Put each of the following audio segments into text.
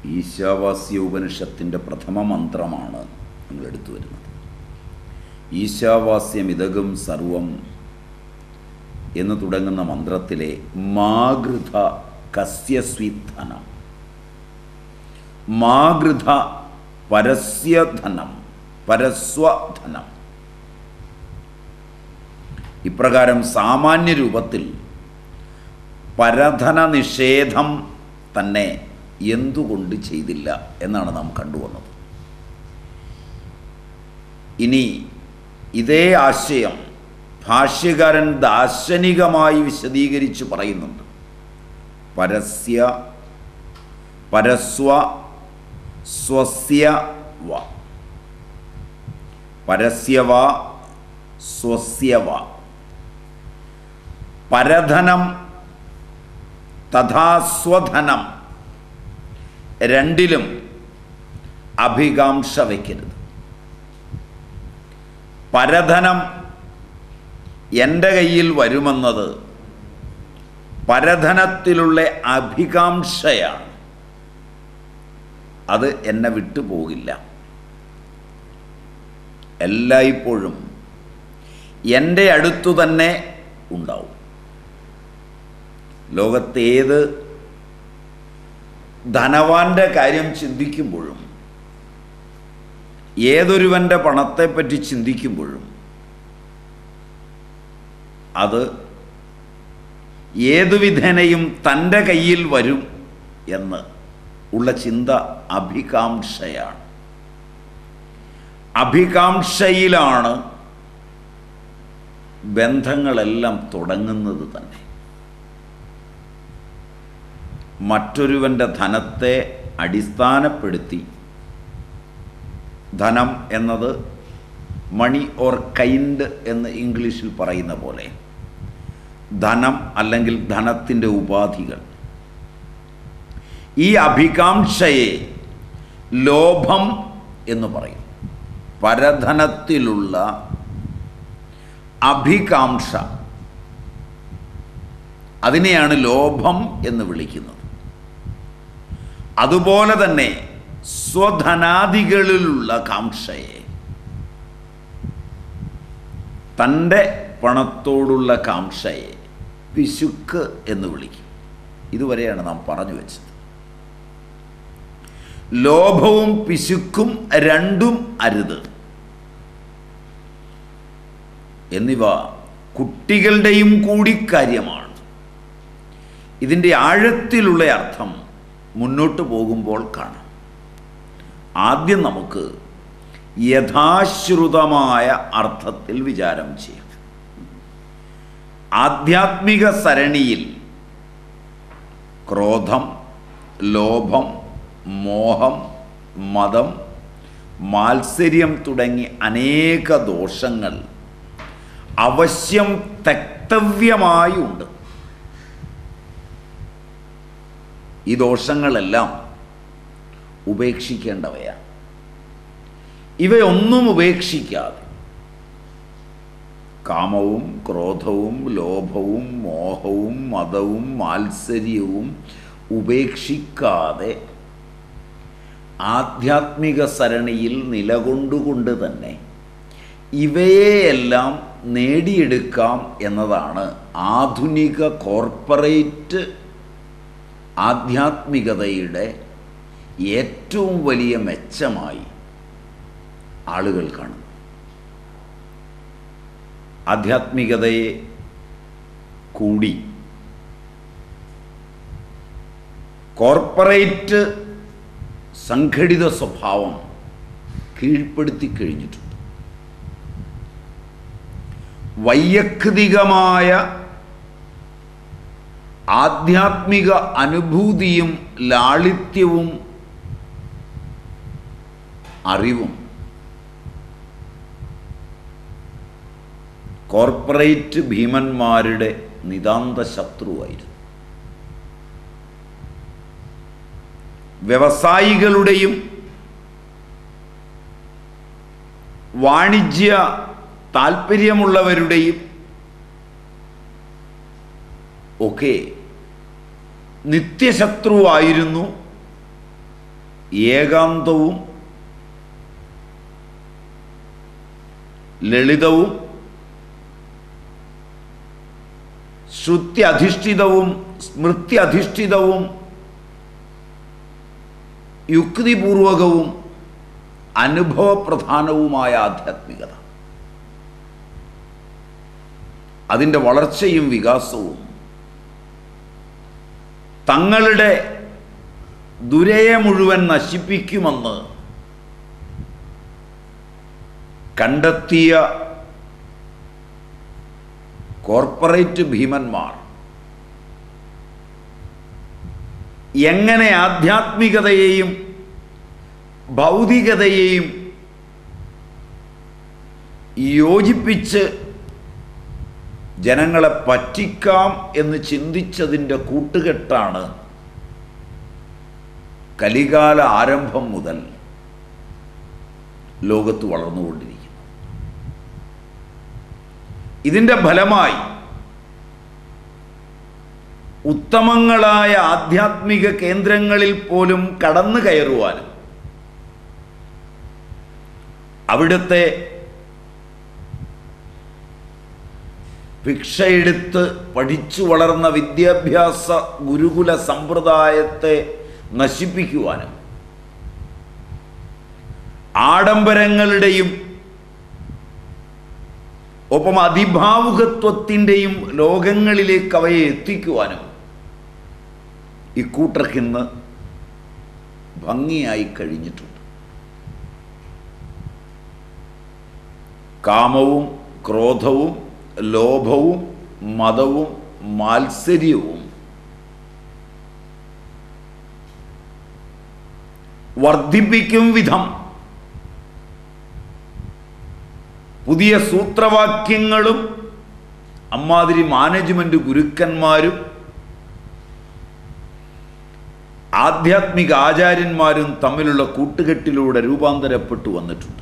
ഈശാവാസ്യ ഉപനിഷത്തിൻ്റെ പ്രഥമ മന്ത്രമാണ് നമ്മൾ എടുത്തു വരുന്നത് ഈശാവാസ്യമിതകം സർവം എന്ന് തുടങ്ങുന്ന മന്ത്രത്തിലെ മാഗൃത കസ്യസ്വിധനം മാഗൃത പരസ്യധനം പരസ്വധനം ഇപ്രകാരം സാമാന്യ രൂപത്തിൽ പരധന നിഷേധം തന്നെ എന്തുകൊണ്ട് ചെയ്തില്ല എന്നാണ് നാം കണ്ടുവന്നത് ഇനി ഇതേ ആശയം ഭാഷ്യകാരൻ ദാർശനികമായി വിശദീകരിച്ച് പറയുന്നുണ്ട് പരസ്യ പരസ്വ സ്വസ്യ വ പരസ്യവ സ്വസ്യവ പരധനം തഥാ സ്വധനം രണ്ടിലും അഭികാംക്ഷ വയ്ക്കരുത് പരധനം എൻ്റെ കയ്യിൽ വരുമെന്നത് പരധനത്തിലുള്ള അഭികാംക്ഷയാണ് അത് എന്നെ വിട്ടു പോകില്ല എല്ലായ്പ്പോഴും എൻ്റെ അടുത്തു തന്നെ ഉണ്ടാവും ലോകത്തേത് ധനവാന്റെ കാര്യം ചിന്തിക്കുമ്പോഴും ഏതൊരുവൻ്റെ പണത്തെപ്പറ്റി ചിന്തിക്കുമ്പോഴും അത് ഏതു വിധേനയും തൻ്റെ കയ്യിൽ വരും എന്ന് ഉള്ള ചിന്ത അഭികാംക്ഷയാണ് അഭികാംക്ഷയിലാണ് ബന്ധങ്ങളെല്ലാം തുടങ്ങുന്നത് തന്നെ മറ്റൊരുവൻ്റെ ധനത്തെ അടിസ്ഥാനപ്പെടുത്തി ധനം എന്നത് മണി ഓർ കൈൻഡ് എന്ന് ഇംഗ്ലീഷിൽ പറയുന്ന പോലെ ധനം അല്ലെങ്കിൽ ധനത്തിൻ്റെ ഉപാധികൾ ഈ അഭികാംക്ഷയെ ലോഭം എന്ന് പറയും പരധനത്തിലുള്ള അഭികാംക്ഷ അതിനെയാണ് ലോഭം എന്ന് വിളിക്കുന്നത് അതുപോലെ തന്നെ സ്വധനാദികളിലുള്ള കാംക്ഷയെ തൻ്റെ പണത്തോടുള്ള കാംക്ഷയെ പിശുക്ക് എന്ന് വിളിക്കും ഇതുവരെയാണ് നാം പറഞ്ഞു വെച്ചത് ലോഭവും പിശുക്കും രണ്ടും അരുത് എന്നിവ കുട്ടികളുടെയും കൂടി കാര്യമാണ് ഇതിൻ്റെ ആഴത്തിലുള്ള അർത്ഥം മുന്നോട്ട് പോകുമ്പോൾ കാണാം ആദ്യം നമുക്ക് യഥാശ്രുതമായ അർത്ഥത്തിൽ വിചാരം ചെയ്യാം ആധ്യാത്മിക സരണിയിൽ ക്രോധം ലോഭം മോഹം മതം മാത്സര്യം തുടങ്ങി അനേക ദോഷങ്ങൾ അവശ്യം തെക്തവ്യമായി ഉണ്ട് ഈ ദോഷങ്ങളെല്ലാം ഉപേക്ഷിക്കേണ്ടവയാണ് ഇവയൊന്നും ഉപേക്ഷിക്കാതെ കാമവും ക്രോധവും ലോഭവും മോഹവും മതവും മാത്സര്യവും ഉപേക്ഷിക്കാതെ ആധ്യാത്മിക സരണിയിൽ നിലകൊണ്ടുകൊണ്ട് തന്നെ ഇവയെയെല്ലാം നേടിയെടുക്കാം എന്നതാണ് ആധുനിക കോർപ്പറേറ്റ് ആധ്യാത്മികതയുടെ ഏറ്റവും വലിയ മെച്ചമായി ആളുകൾ കാണുന്നു ആധ്യാത്മികതയെ കൂടി കോർപ്പറേറ്റ് സംഘടിത സ്വഭാവം കീഴ്പ്പെടുത്തി കഴിഞ്ഞിട്ടുണ്ട് വൈയക്തികമായ ആധ്യാത്മിക അനുഭൂതിയും ലാളിത്യവും അറിവും കോർപ്പറേറ്റ് ഭീമന്മാരുടെ നിതാന്ത ശത്രുവായിരുന്നു വ്യവസായികളുടെയും വാണിജ്യ താല്പര്യമുള്ളവരുടെയും ഒക്കെ നിത്യശത്രുവായിരുന്നു ഏകാന്തവും ലളിതവും ശ്രുതി അധിഷ്ഠിതവും സ്മൃതി അധിഷ്ഠിതവും യുക്തിപൂർവകവും അനുഭവപ്രധാനവുമായ ആധ്യാത്മികത അതിൻ്റെ വളർച്ചയും വികാസവും തങ്ങളുടെ ദുരയെ മുഴുവൻ നശിപ്പിക്കുമെന്ന് കണ്ടെത്തിയ കോർപ്പറേറ്റ് ഭീമന്മാർ എങ്ങനെ ആധ്യാത്മികതയെയും ഭൗതികതയെയും യോജിപ്പിച്ച് ജനങ്ങളെ പറ്റിക്കാം എന്ന് ചിന്തിച്ചതിൻ്റെ കൂട്ടുകെട്ടാണ് കലികാല ആരംഭം മുതൽ ലോകത്ത് വളർന്നുകൊണ്ടിരിക്കുന്നത് ഇതിൻ്റെ ഫലമായി ഉത്തമങ്ങളായ ആധ്യാത്മിക കേന്ദ്രങ്ങളിൽ പോലും കടന്നു കയറുവാനും അവിടുത്തെ ഭിക്ഷയെടുത്ത് പഠിച്ചു വളർന്ന വിദ്യാഭ്യാസ ഗുരുകുല സമ്പ്രദായത്തെ നശിപ്പിക്കുവാനും ആഡംബരങ്ങളുടെയും ഒപ്പം അതിഭാവുകത്വത്തിൻ്റെയും ലോകങ്ങളിലേക്ക് അവയെ എത്തിക്കുവാനും ഇക്കൂട്ടർക്കിന്ന് ഭംഗിയായി കഴിഞ്ഞിട്ടുണ്ട് കാമവും ക്രോധവും ലോഭവും മതവും മാത്സര്യവും വർദ്ധിപ്പിക്കും വിധം പുതിയ സൂത്രവാക്യങ്ങളും അമ്മാതിരി മാനേജ്മെന്റ് ഗുരുക്കന്മാരും ആധ്യാത്മിക ആചാര്യന്മാരും തമ്മിലുള്ള കൂട്ടുകെട്ടിലൂടെ രൂപാന്തരപ്പെട്ടു വന്നിട്ടുണ്ട്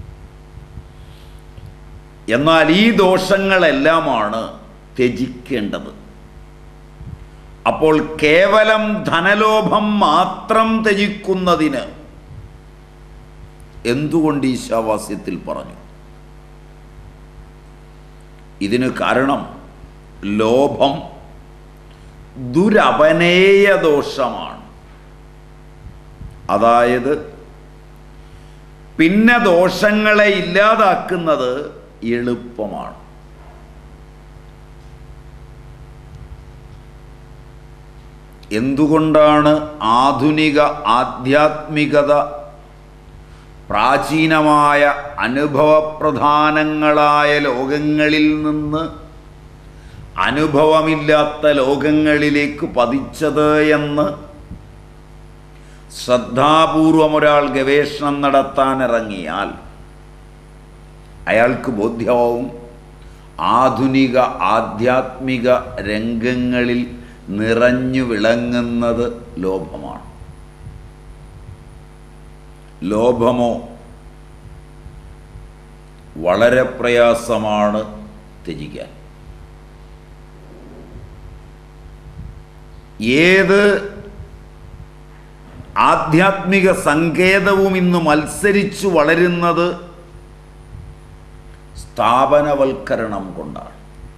എന്നാൽ ഈ ദോഷങ്ങളെല്ലാമാണ് ത്യജിക്കേണ്ടത് അപ്പോൾ കേവലം ധനലോഭം മാത്രം ത്യജിക്കുന്നതിന് എന്തുകൊണ്ട് ഈശാവാസ്യത്തിൽ പറഞ്ഞു ഇതിന് കാരണം ലോഭം ദുരപനേയ ദോഷമാണ് അതായത് പിന്നെ ദോഷങ്ങളെ ഇല്ലാതാക്കുന്നത് എളുപ്പമാണ് എന്തുകൊണ്ടാണ് ആധുനിക ആധ്യാത്മികത പ്രാചീനമായ അനുഭവപ്രധാനങ്ങളായ ലോകങ്ങളിൽ നിന്ന് അനുഭവമില്ലാത്ത ലോകങ്ങളിലേക്ക് പതിച്ചത് എന്ന് ശ്രദ്ധാപൂർവം ഒരാൾ ഗവേഷണം നടത്താൻ ഇറങ്ങിയാൽ അയാൾക്ക് ബോധ്യമാവും ആധുനിക ആധ്യാത്മിക രംഗങ്ങളിൽ നിറഞ്ഞു വിളങ്ങുന്നത് ലോഭമാണ് ലോഭമോ വളരെ പ്രയാസമാണ് ത്യജിക്കാൻ ഏത് ആധ്യാത്മിക സങ്കേതവും ഇന്ന് മത്സരിച്ചു വളരുന്നത് സ്ഥാപനവൽക്കരണം കൊണ്ടാണ്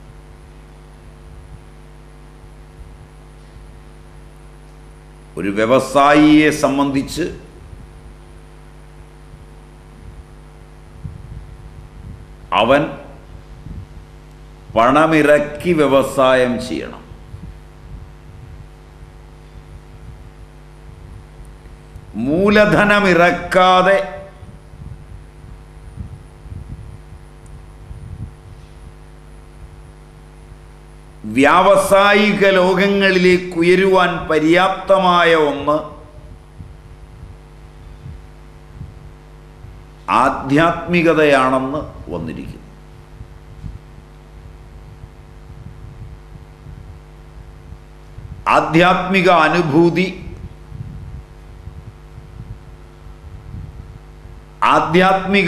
ഒരു വ്യവസായിയെ സംബന്ധിച്ച് അവൻ പണമിറക്കി വ്യവസായം ചെയ്യണം മൂലധനമിറക്കാതെ വ്യാവസായിക ലോകങ്ങളിലേക്ക് ഉയരുവാൻ പര്യാപ്തമായ ഒന്ന് ആധ്യാത്മികതയാണെന്ന് വന്നിരിക്കുന്നു ആധ്യാത്മിക അനുഭൂതി ആധ്യാത്മിക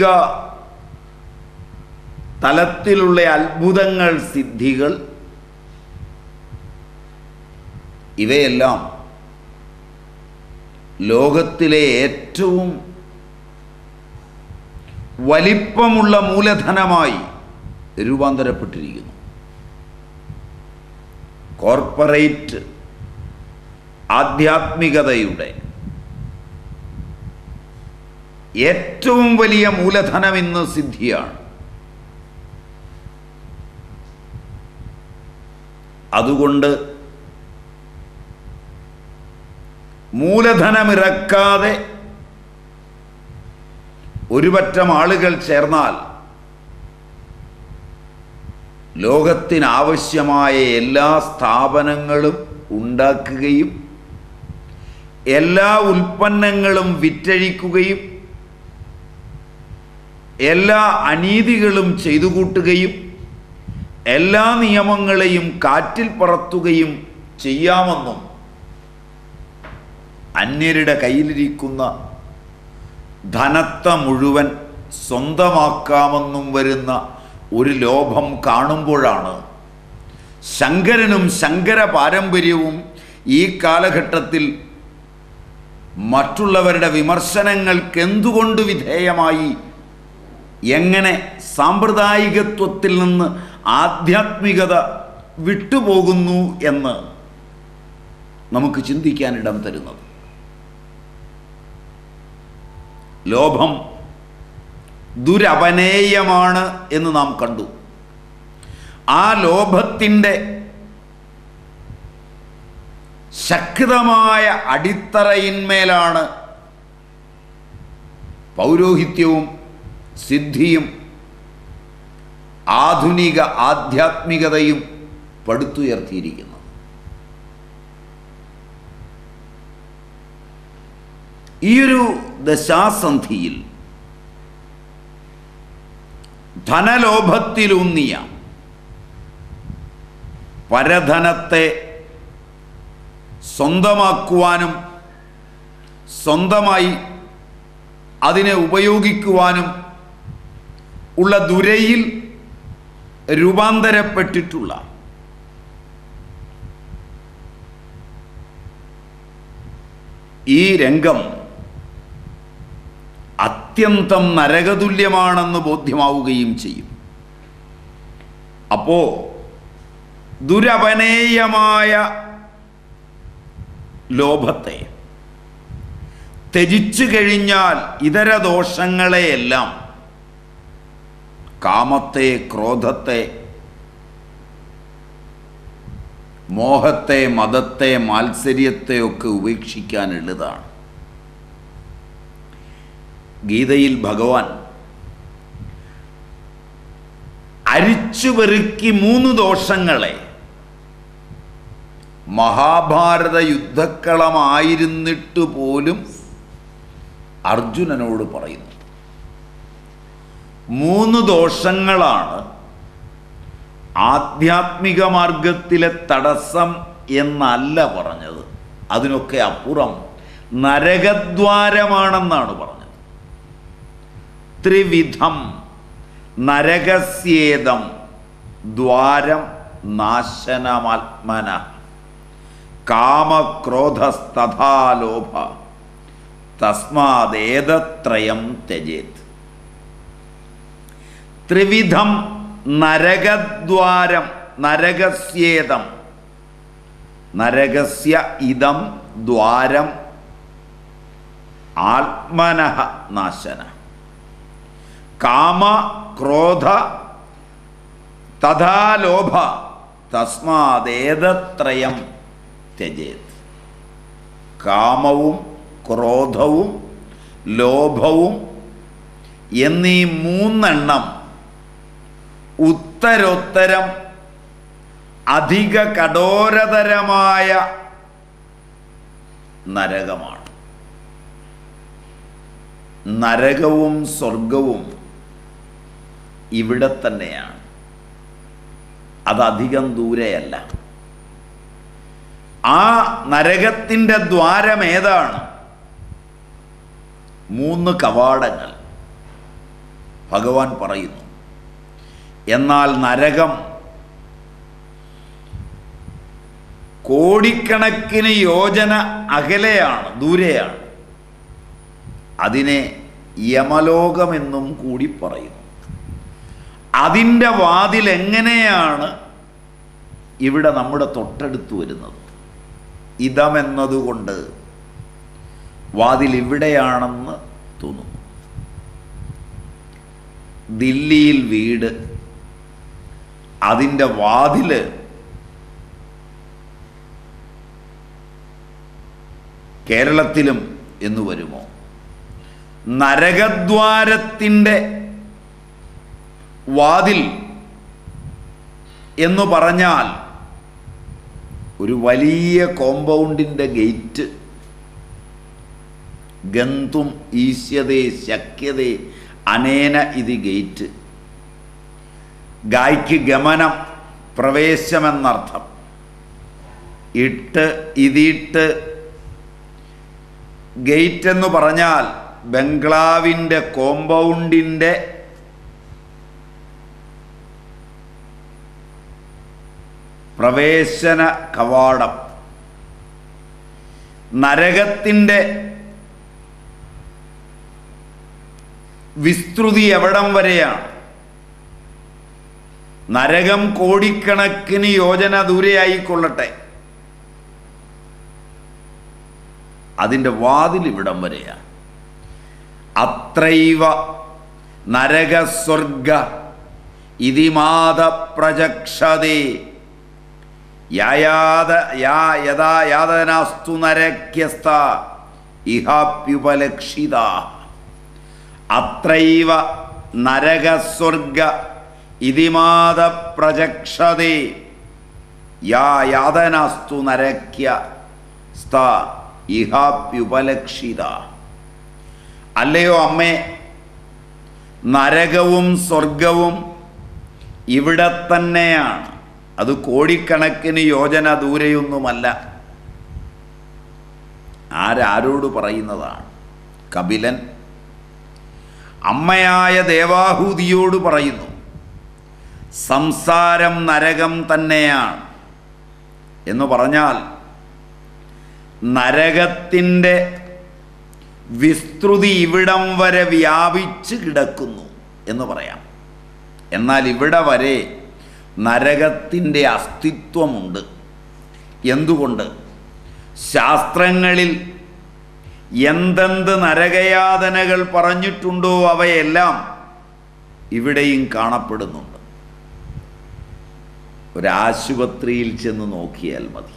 തലത്തിലുള്ള അത്ഭുതങ്ങൾ സിദ്ധികൾ ഇവയെല്ലാം ലോകത്തിലെ ഏറ്റവും വലിപ്പമുള്ള മൂലധനമായി രൂപാന്തരപ്പെട്ടിരിക്കുന്നു കോർപ്പറേറ്റ് ആധ്യാത്മികതയുടെ ഏറ്റവും വലിയ മൂലധനം ഇന്ന് സിദ്ധിയാണ് അതുകൊണ്ട് മൂലധനമിറക്കാതെ ഒരുപറ്റം ആളുകൾ ചേർന്നാൽ ലോകത്തിനാവശ്യമായ എല്ലാ സ്ഥാപനങ്ങളും ഉണ്ടാക്കുകയും എല്ലാ ഉൽപ്പന്നങ്ങളും വിറ്റഴിക്കുകയും എല്ലാ അനീതികളും ചെയ്തു കൂട്ടുകയും എല്ലാ നിയമങ്ങളെയും കാറ്റിൽ പറത്തുകയും ചെയ്യാമെന്നും അന്യരുടെ കയ്യിലിരിക്കുന്ന ധനത്ത മുഴുവൻ സ്വന്തമാക്കാമെന്നും വരുന്ന ഒരു ലോഭം കാണുമ്പോഴാണ് ശങ്കരനും ശങ്കര പാരമ്പര്യവും ഈ കാലഘട്ടത്തിൽ മറ്റുള്ളവരുടെ വിമർശനങ്ങൾക്ക് എന്തുകൊണ്ട് വിധേയമായി എങ്ങനെ സാമ്പ്രദായികത്വത്തിൽ നിന്ന് ആധ്യാത്മികത വിട്ടുപോകുന്നു എന്ന് നമുക്ക് ചിന്തിക്കാൻ ഇടം തരുന്നത് ലോഭം ദുരപനേയമാണ് എന്ന് നാം കണ്ടു ആ ലോഭത്തിൻ്റെ ശക്തമായ അടിത്തറയിന്മേലാണ് പൗരോഹിത്യവും സിദ്ധിയും ആധുനിക ആധ്യാത്മികതയും പടുത്തുയർത്തിയിരിക്കുന്നത് ഈയൊരു ദശാസന്ധിയിൽ ധനലോഭത്തിലൂന്നിയ പരധനത്തെ സ്വന്തമാക്കുവാനും സ്വന്തമായി അതിനെ ഉപയോഗിക്കുവാനും ഉള്ള ദുരയിൽ രൂപാന്തരപ്പെട്ടിട്ടുള്ള ഈ രംഗം അത്യന്തം നരകതുല്യമാണെന്ന് ബോധ്യമാവുകയും ചെയ്യും അപ്പോ ദുരപനേയമായ ലോഭത്തെ ത്യജിച്ചു കഴിഞ്ഞാൽ ഇതര ദോഷങ്ങളെയെല്ലാം കാമത്തെ ക്രോധത്തെ മോഹത്തെ മതത്തെ മാത്സര്യത്തെ ഒക്കെ ഉപേക്ഷിക്കാൻ എളുതാണ് ഗീതയിൽ ഭഗവാൻ അരിച്ചു പെറുക്കി മൂന്ന് ദോഷങ്ങളെ മഹാഭാരത യുദ്ധക്കളമായിരുന്നിട്ട് പോലും അർജുനനോട് പറയുന്നു മൂന്ന് ദോഷങ്ങളാണ് ആധ്യാത്മിക മാർഗത്തിലെ തടസ്സം എന്നല്ല പറഞ്ഞത് അതിനൊക്കെ അപ്പുറം നരകദ്വാരമാണെന്നാണ് പറഞ്ഞത് ത്രിവിധം നരകസ്യേദം ദ്വാരം നാശനമാത്മന കാമക്രോധസ്തഥാലോഭ തസ്മാദേതത്രയം ത്യജേത് ത്രിവിധം നരകദ്വാരം നരകസ്യേതം നരകസ്യ ഇതം ദ്വാരം ആത്മനഃ നാശന കാമ ക്രോധ തഥാ ലോഭ തസ്മാദേതത്രയം ത്യജേത് കാമവും ക്രോധവും ലോഭവും എന്നീ മൂന്നെണ്ണം ഉത്തരോത്തരം അധിക കഠോരതരമായ നരകമാണ് നരകവും സ്വർഗവും ഇവിടെ തന്നെയാണ് അതധികം ദൂരെയല്ല ആ നരകത്തിൻ്റെ ദ്വാരം ഏതാണ് മൂന്ന് കവാടങ്ങൾ ഭഗവാൻ പറയുന്നു എന്നാൽ നരകം കോടിക്കണക്കിന് യോജന അകലെയാണ് ദൂരെയാണ് അതിനെ യമലോകമെന്നും കൂടി പറയുന്നു അതിൻ്റെ വാതിൽ എങ്ങനെയാണ് ഇവിടെ നമ്മുടെ തൊട്ടടുത്ത് വരുന്നത് ഇതമെന്നതുകൊണ്ട് വാതിൽ ഇവിടെയാണെന്ന് തോന്നുന്നു ദില്ലിയിൽ വീട് അതിൻ്റെ വാതില് കേരളത്തിലും എന്ന് വരുമോ നരകദ്വാരത്തിൻ്റെ വാതിൽ എന്ന് പറഞ്ഞാൽ ഒരു വലിയ കോമ്പൗണ്ടിൻ്റെ ഗേറ്റ് ഗന്തും ഈശ്യതേ ശക്യതേ അനേന ഇത് ഗേറ്റ് ഗായ്ക്ക് ഗമനം പ്രവേശമെന്നർത്ഥം ഇട്ട് ഇതിട്ട് ഗേറ്റ് എന്ന് പറഞ്ഞാൽ ബംഗ്ലാവിൻ്റെ കോമ്പൗണ്ടിൻ്റെ പ്രവേശന കവാടം നരകത്തിൻ്റെ വിസ്തൃതി എവിടം വരെയാണ് നരകം കോടിക്കണക്കിന് യോജന ദൂരെയായിക്കൊള്ളട്ടെ അതിൻ്റെ വാതിൽ ഇവിടം വരെയാണ് അത്രൈവ നരകസ്വർഗ ഇതിമാത പ്രജക്ഷതേ യായാത യാ യഥാ യാതനാസ്തു നരക്യസ്ത ഇഹാപ്യുപലക്ഷിത അത്രൈവ നരകസ്വർഗ ഇതിമാത പ്രജക്ഷതേ യാ യാതനാസ്തു നരക്യ സ്ത ഇഹാപ്യുപലക്ഷിത അല്ലയോ അമ്മേ നരകവും സ്വർഗവും ഇവിടെ തന്നെയാണ് അത് കോടിക്കണക്കിന് യോജന ദൂരെയൊന്നുമല്ല ആരാരോട് പറയുന്നതാണ് കപിലൻ അമ്മയായ ദേവാഹൂതിയോട് പറയുന്നു സംസാരം നരകം തന്നെയാണ് എന്ന് പറഞ്ഞാൽ നരകത്തിൻ്റെ വിസ്തൃതി ഇവിടം വരെ വ്യാപിച്ച് കിടക്കുന്നു എന്ന് പറയാം എന്നാൽ ഇവിടെ വരെ നരകത്തിൻ്റെ അസ്തിത്വമുണ്ട് എന്തുകൊണ്ട് ശാസ്ത്രങ്ങളിൽ എന്തെന്ത് നരകയാതനകൾ പറഞ്ഞിട്ടുണ്ടോ അവയെല്ലാം ഇവിടെയും കാണപ്പെടുന്നുണ്ട് ഒരാശുപത്രിയിൽ ചെന്ന് നോക്കിയാൽ മതി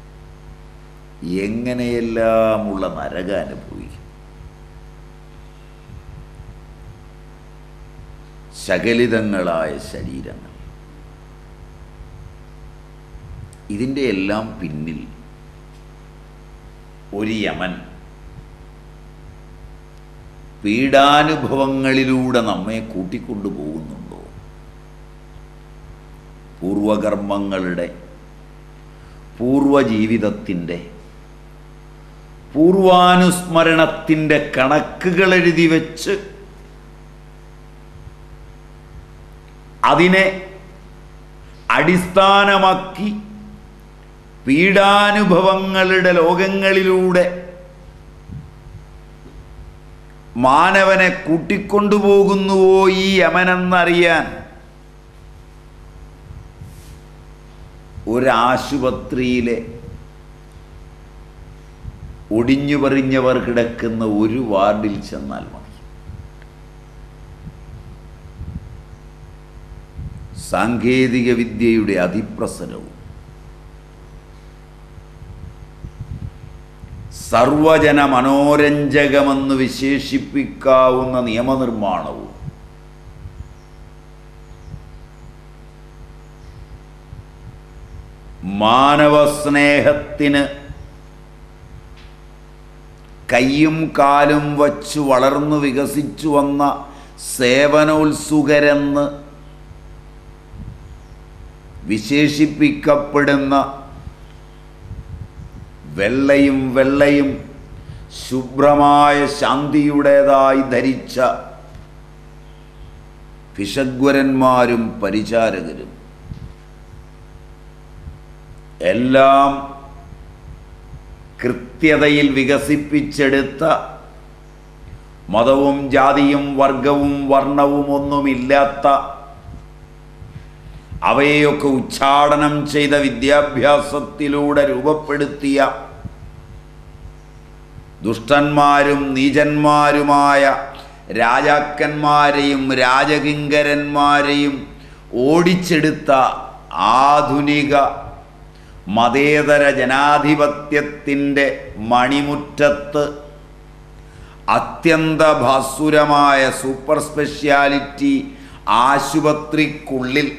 എങ്ങനെയെല്ലാമുള്ള നരക അനുഭവിക്കും ശകലിതങ്ങളായ ശരീരങ്ങൾ ഇതിൻ്റെ എല്ലാം പിന്നിൽ ഒരു യമൻ പീഡാനുഭവങ്ങളിലൂടെ നമ്മെ കൂട്ടിക്കൊണ്ടു പോകുന്നുണ്ടോ പൂർവകർമ്മങ്ങളുടെ പൂർവജീവിതത്തിൻ്റെ പൂർവാനുസ്മരണത്തിൻ്റെ കണക്കുകൾ എഴുതി വെച്ച് അതിനെ അടിസ്ഥാനമാക്കി പീഡാനുഭവങ്ങളുടെ ലോകങ്ങളിലൂടെ മാനവനെ കൂട്ടിക്കൊണ്ടുപോകുന്നുവോ ഈ യമനെന്നറിയാൻ ഒരാശുപത്രിയിലെ ഒടിഞ്ഞു പറിഞ്ഞവർ കിടക്കുന്ന ഒരു വാർഡിൽ ചെന്നാൽ മതി സാങ്കേതിക വിദ്യയുടെ അതിപ്രസരവും സർവജന മനോരഞ്ജകമെന്ന് വിശേഷിപ്പിക്കാവുന്ന നിയമനിർമ്മാണവും മാനവസ്നേഹത്തിന് കയ്യും കാലും വച്ചു വളർന്നു വികസിച്ചു വന്ന സേവനോത്സുകരെന്ന് വിശേഷിപ്പിക്കപ്പെടുന്ന വെള്ളയും വെള്ളയും ശുഭ്രമായ ശാന്തിയുടേതായി ധരിച്ച പിശഗ്വരന്മാരും പരിചാരകരും എല്ലാം കൃത്യതയിൽ വികസിപ്പിച്ചെടുത്ത മതവും ജാതിയും വർഗവും വർണ്ണവും ഒന്നുമില്ലാത്ത അവയെയൊക്കെ ഉച്ചാടനം ചെയ്ത വിദ്യാഭ്യാസത്തിലൂടെ രൂപപ്പെടുത്തിയ ദുഷ്ടന്മാരും നീചന്മാരുമായ രാജാക്കന്മാരെയും രാജകിങ്കരന്മാരെയും ഓടിച്ചെടുത്ത ആധുനിക മതേതര ജനാധിപത്യത്തിൻ്റെ മണിമുറ്റത്ത് അത്യന്ത ഭാസുരമായ സൂപ്പർ സ്പെഷ്യാലിറ്റി ആശുപത്രിക്കുള്ളിൽ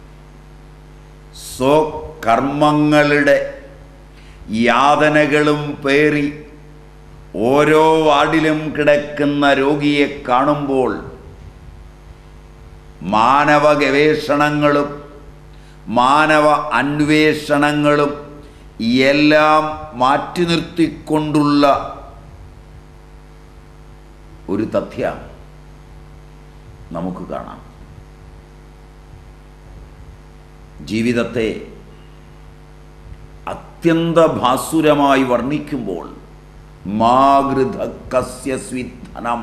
സ്വകർമ്മങ്ങളുടെ യാതനകളും പേറി ഓരോ വാർഡിലും കിടക്കുന്ന രോഗിയെ കാണുമ്പോൾ മാനവ ഗവേഷണങ്ങളും മാനവ അന്വേഷണങ്ങളും എല്ലാം മാറ്റി നിർത്തിക്കൊണ്ടുള്ള ഒരു തഥ്യ നമുക്ക് കാണാം ജീവിതത്തെ അത്യന്ത ഭാസുരമായി വർണ്ണിക്കുമ്പോൾ മാഗൃത കസ്യസ്വിധനം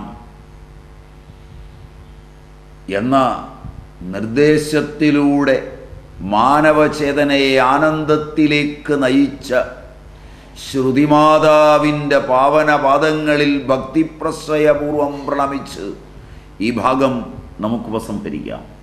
എന്ന നിർദ്ദേശത്തിലൂടെ മാനവചേതനയെ ആനന്ദത്തിലേക്ക് നയിച്ച ശ്രുതിമാതാവിൻ്റെ പാവനപാദങ്ങളിൽ ഭക്തിപ്രശ്രയപൂർവം പ്രണമിച്ച് ഈ ഭാഗം നമുക്ക് ഉപസംഹരിക്കാം